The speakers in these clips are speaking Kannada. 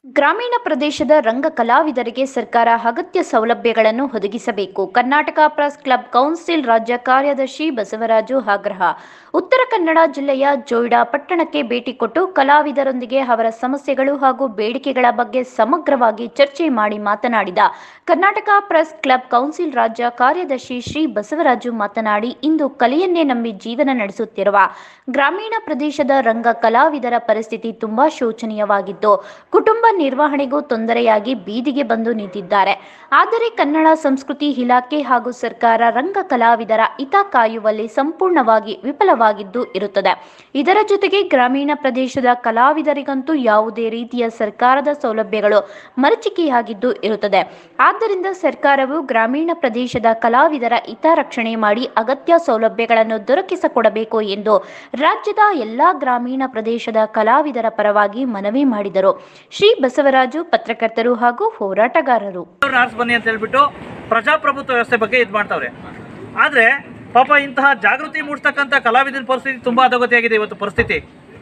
ಗ್ರಾಮೀಣ ಪ್ರದೇಶದ ರಂಗ ಕಲಾವಿದರಿಗೆ ಸರ್ಕಾರ ಅಗತ್ಯ ಸೌಲಭ್ಯಗಳನ್ನು ಒದಗಿಸಬೇಕು ಕರ್ನಾಟಕ ಪ್ರೆಸ್ ಕ್ಲಬ್ ಕೌನ್ಸಿಲ್ ರಾಜ್ಯ ಕಾರ್ಯದರ್ಶಿ ಬಸವರಾಜು ಆಗ್ರಹ ಉತ್ತರ ಕನ್ನಡ ಜಿಲ್ಲೆಯ ಜೋಯಿಡಾ ಪಟ್ಟಣಕ್ಕೆ ಭೇಟಿ ಕೊಟ್ಟು ಕಲಾವಿದರೊಂದಿಗೆ ಅವರ ಸಮಸ್ಯೆಗಳು ಹಾಗೂ ಬೇಡಿಕೆಗಳ ಬಗ್ಗೆ ಸಮಗ್ರವಾಗಿ ಚರ್ಚೆ ಮಾಡಿ ಮಾತನಾಡಿದ ಕರ್ನಾಟಕ ಪ್ರೆಸ್ ಕ್ಲಬ್ ಕೌನ್ಸಿಲ್ ರಾಜ್ಯ ಕಾರ್ಯದರ್ಶಿ ಶ್ರೀ ಬಸವರಾಜು ಮಾತನಾಡಿ ಇಂದು ಕಲೆಯನ್ನೇ ನಂಬಿ ಜೀವನ ನಡೆಸುತ್ತಿರುವ ಗ್ರಾಮೀಣ ಪ್ರದೇಶದ ರಂಗ ಕಲಾವಿದರ ಪರಿಸ್ಥಿತಿ ತುಂಬಾ ಶೋಚನೀಯವಾಗಿದ್ದು ಕುಟುಂಬ ನಿರ್ವಹಣೆಗೂ ತೊಂದರೆಯಾಗಿ ಬೀದಿಗೆ ಬಂದು ನಿಂತಿದ್ದಾರೆ ಆದರೆ ಕನ್ನಡ ಸಂಸ್ಕೃತಿ ಇಲಾಖೆ ಹಾಗೂ ಸರ್ಕಾರ ರಂಗ ಕಲಾವಿದರ ಹಿತ ಕಾಯುವಲ್ಲಿ ಸಂಪೂರ್ಣವಾಗಿ ವಿಫಲವಾಗಿದ್ದು ಇರುತ್ತದೆ ಇದರ ಜೊತೆಗೆ ಗ್ರಾಮೀಣ ಪ್ರದೇಶದ ಕಲಾವಿದರಿಗಂತೂ ಯಾವುದೇ ರೀತಿಯ ಸರ್ಕಾರದ ಸೌಲಭ್ಯಗಳು ಮರಚಿಕೆಯಾಗಿದ್ದು ಇರುತ್ತದೆ ಆದ್ದರಿಂದ ಸರ್ಕಾರವು ಗ್ರಾಮೀಣ ಪ್ರದೇಶದ ಕಲಾವಿದರ ಹಿತ ರಕ್ಷಣೆ ಮಾಡಿ ಅಗತ್ಯ ಸೌಲಭ್ಯಗಳನ್ನು ದೊರಕಿಸಿಕೊಡಬೇಕು ಎಂದು ರಾಜ್ಯದ ಎಲ್ಲಾ ಗ್ರಾಮೀಣ ಪ್ರದೇಶದ ಕಲಾವಿದರ ಪರವಾಗಿ ಮನವಿ ಮಾಡಿದರು ಶ್ರೀ ಬಸವರಾಜು ಪತ್ರಕರ್ತರು ಹಾಗೂ ಹೋರಾಟಗಾರರು ಆರ್ಸ್ ಬನ್ನಿ ಅಂತ ಹೇಳ್ಬಿಟ್ಟು ಪ್ರಜಾಪ್ರಭುತ್ವ ವ್ಯವಸ್ಥೆ ಬಗ್ಗೆ ಇದು ಮಾಡ್ತಾವ್ರೆ ಆದರೆ ಪಾಪ ಇಂತಹ ಜಾಗೃತಿ ಮೂಡಿಸ್ತಕ್ಕಂಥ ಕಲಾವಿದನ ಪರಿಸ್ಥಿತಿ ತುಂಬ ಅಧೋಗತಿಯಾಗಿದೆ ಇವತ್ತು ಪರಿಸ್ಥಿತಿ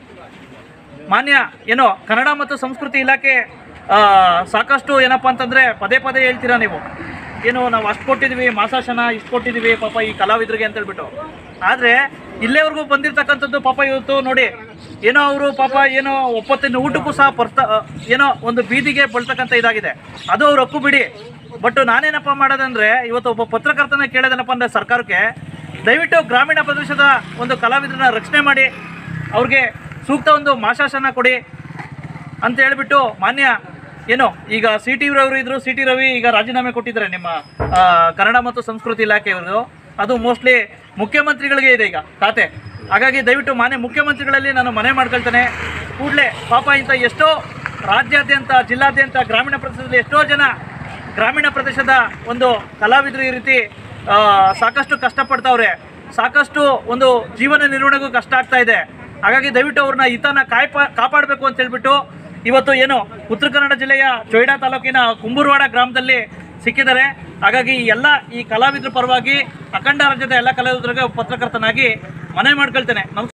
ಮಾನ್ಯ ಏನೋ ಕನ್ನಡ ಮತ್ತು ಸಂಸ್ಕೃತಿ ಇಲಾಖೆ ಆ, ಸಾಕಷ್ಟು ಏನಪ್ಪ ಅಂತಂದರೆ ಪದೇ ಪದೇ ಹೇಳ್ತೀರಾ ನೀವು ಏನು ನಾವು ಅಷ್ಟು ಕೊಟ್ಟಿದ್ದೀವಿ ಮಾಸಾಶನ ಇಷ್ಟು ಕೊಟ್ಟಿದ್ದೀವಿ ಪಾಪ ಈ ಕಲಾವಿದರಿಗೆ ಅಂತ ಹೇಳ್ಬಿಟ್ಟು ಆದರೆ ಇಲ್ಲೇವರೆಗೂ ಬಂದಿರತಕ್ಕಂಥದ್ದು ಪಾಪ ಇವತ್ತು ನೋಡಿ ಏನೋ ಅವರು ಪಾಪ ಏನೋ ಒಪ್ಪತ್ತಿನ ಊಟಕ್ಕೂ ಸಹ ಪರ್ತ ಏನೋ ಒಂದು ಬೀದಿಗೆ ಬಳ್ತಕ್ಕಂಥ ಇದಾಗಿದೆ ಅದು ಅವ್ರು ಒಪ್ಪು ಬಿಡಿ ಬಟ್ ನಾನೇನಪ್ಪ ಮಾಡೋದಂದ್ರೆ ಇವತ್ತು ಒಬ್ಬ ಪತ್ರಕರ್ತನ ಕೇಳೋದೇನಪ್ಪ ಅಂದರೆ ಸರ್ಕಾರಕ್ಕೆ ದಯವಿಟ್ಟು ಗ್ರಾಮೀಣ ಪ್ರದೇಶದ ಒಂದು ಕಲಾವಿದರನ್ನ ರಕ್ಷಣೆ ಮಾಡಿ ಅವ್ರಿಗೆ ಸೂಕ್ತ ಒಂದು ಮಾಶಾಸನ ಕೊಡಿ ಅಂತ ಹೇಳ್ಬಿಟ್ಟು ಮಾನ್ಯ ಏನು ಈಗ ಸಿ ಟಿ ರವಿ ಇದ್ರು ಸಿ ಟಿ ರವಿ ಈಗ ರಾಜೀನಾಮೆ ಕೊಟ್ಟಿದ್ದಾರೆ ನಿಮ್ಮ ಆ, ಕನ್ನಡ ಮತ್ತು ಸಂಸ್ಕೃತಿ ಇಲಾಖೆಯವರು ಅದು ಮೋಸ್ಟ್ಲಿ ಮುಖ್ಯಮಂತ್ರಿಗಳಿಗೆ ಇದೆ ಈಗ ಖಾತೆ ಹಾಗಾಗಿ ದಯವಿಟ್ಟು ಮಾನ್ಯ ಮುಖ್ಯಮಂತ್ರಿಗಳಲ್ಲಿ ನಾನು ಮನೆ ಮಾಡ್ಕೊಳ್ತೇನೆ ಕೂಡಲೇ ಪಾಪ ಇಂಥ ಎಷ್ಟೋ ರಾಜ್ಯಾದ್ಯಂತ ಜಿಲ್ಲಾದ್ಯಂತ ಗ್ರಾಮೀಣ ಪ್ರದೇಶದಲ್ಲಿ ಎಷ್ಟೋ ಜನ ಗ್ರಾಮೀಣ ಪ್ರದೇಶದ ಒಂದು ಕಲಾವಿದರು ಈ ರೀತಿ ಆ, ಸಾಕಷ್ಟು ಕಷ್ಟಪಡ್ತಾವ್ರೆ ಸಾಕಷ್ಟು ಒಂದು ಜೀವನ ನಿರ್ವಹಣೆಗೂ ಕಷ್ಟ ಆಗ್ತಾ ಇದೆ ಹಾಗಾಗಿ ದಯವಿಟ್ಟು ಅವ್ರನ್ನ ಹಿತನ ಕಾಯ್ಪ ಕಾಪಾಡಬೇಕು ಅಂತ ಹೇಳ್ಬಿಟ್ಟು ಇವತ್ತು ಏನು ಉತ್ತರ ಕನ್ನಡ ಜಿಲ್ಲೆಯ ಚೊಯ್ಡಾ ತಾಲೂಕಿನ ಕುಂಬೂರ್ವಾಡ ಗ್ರಾಮದಲ್ಲಿ ಸಿಕ್ಕಿದ್ದಾರೆ ಹಾಗಾಗಿ ಈ ಎಲ್ಲ ಈ ಕಲಾವಿದರ ಪರವಾಗಿ ಅಖಂಡ ರಾಜ್ಯದ ಎಲ್ಲ ಕಲಾವಿದರಿಗೆ ಪತ್ರಕರ್ತನಾಗಿ ಮನವಿ ಮಾಡ್ಕೊಳ್ತೇನೆ ನಮಸ್ಕಾರ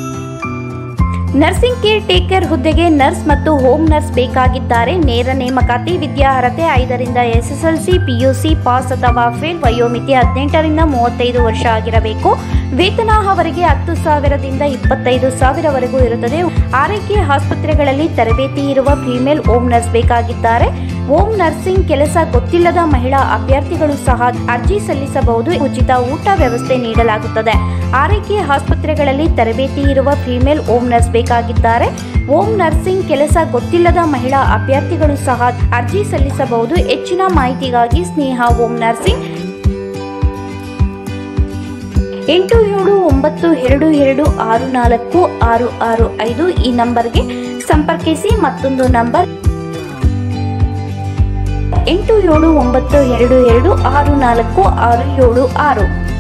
ನರ್ಸಿಂಗ್ ಕೇರ್ ಟೇಕರ್ ಹುದ್ದೆಗೆ ನರ್ಸ್ ಮತ್ತು ಹೋಮ್ ನರ್ಸ್ ಬೇಕಾಗಿದ್ದಾರೆ ನೇರ ನೇಮಕಾತಿ ವಿದ್ಯಾರ್ಹತೆ ಐದರಿಂದ ಎಸ್ಎಸ್ಎಲ್ಸಿ ಪಿಯುಸಿ ಪಾಸ್ ಅಥವಾ ಫೇಲ್ ವಯೋಮಿತಿ ಹದಿನೆಂಟರಿಂದ ಮೂವತ್ತೈದು ವರ್ಷ ಆಗಿರಬೇಕು ವೇತನ ಅವರಿಗೆ ಹತ್ತು ಸಾವಿರದಿಂದ ಇಪ್ಪತ್ತೈದು ಸಾವಿರವರೆಗೂ ಇರುತ್ತದೆ ಆರೈಕೆ ಆಸ್ಪತ್ರೆಗಳಲ್ಲಿ ತರಬೇತಿ ಇರುವ ಫಿಮೇಲ್ ಹೋಮ್ ನರ್ಸ್ ಬೇಕಾಗಿದ್ದಾರೆ ಹೋಮ್ ನರ್ಸಿಂಗ್ ಕೆಲಸ ಗೊತ್ತಿಲ್ಲದ ಮಹಿಳಾ ಅಭ್ಯರ್ಥಿಗಳು ಸಹ ಅರ್ಜಿ ಸಲ್ಲಿಸಬಹುದು ಉಚಿತ ಊಟ ವ್ಯವಸ್ಥೆ ನೀಡಲಾಗುತ್ತದೆ ಆರೈಕೆ ಆಸ್ಪತ್ರೆಗಳಲ್ಲಿ ತರಬೇತಿ ಇರುವ ಫಿಮೇಲ್ ಹೋಮ್ ನರ್ಸ್ ಬೇಕಾಗಿದ್ದಾರೆ ಹೋಮ್ ನರ್ಸಿಂಗ್ ಕೆಲಸ ಗೊತ್ತಿಲ್ಲದ ಮಹಿಳಾ ಅಭ್ಯರ್ಥಿಗಳು ಸಹ ಅರ್ಜಿ ಸಲ್ಲಿಸಬಹುದು ಹೆಚ್ಚಿನ ಮಾಹಿತಿಗಾಗಿ ಸ್ನೇಹ ಹೋಮ್ ನರ್ಸಿಂಗ್ ಎಂಟು ಏಳು ಒಂಬತ್ತು ಎರಡು ಎರಡು ಆರು ನಾಲ್ಕು ಆರು ಆರು ಐದು ಈ ನಂಬರ್ಗೆ ಸಂಪರ್ಕಿಸಿ ಮತ್ತೊಂದು ನಂಬರ್ ಎಂಟು ಏಳು ಒಂಬತ್ತು ಎರಡು ಎರಡು ಆರು ನಾಲ್ಕು ಆರು ಏಳು ಆರು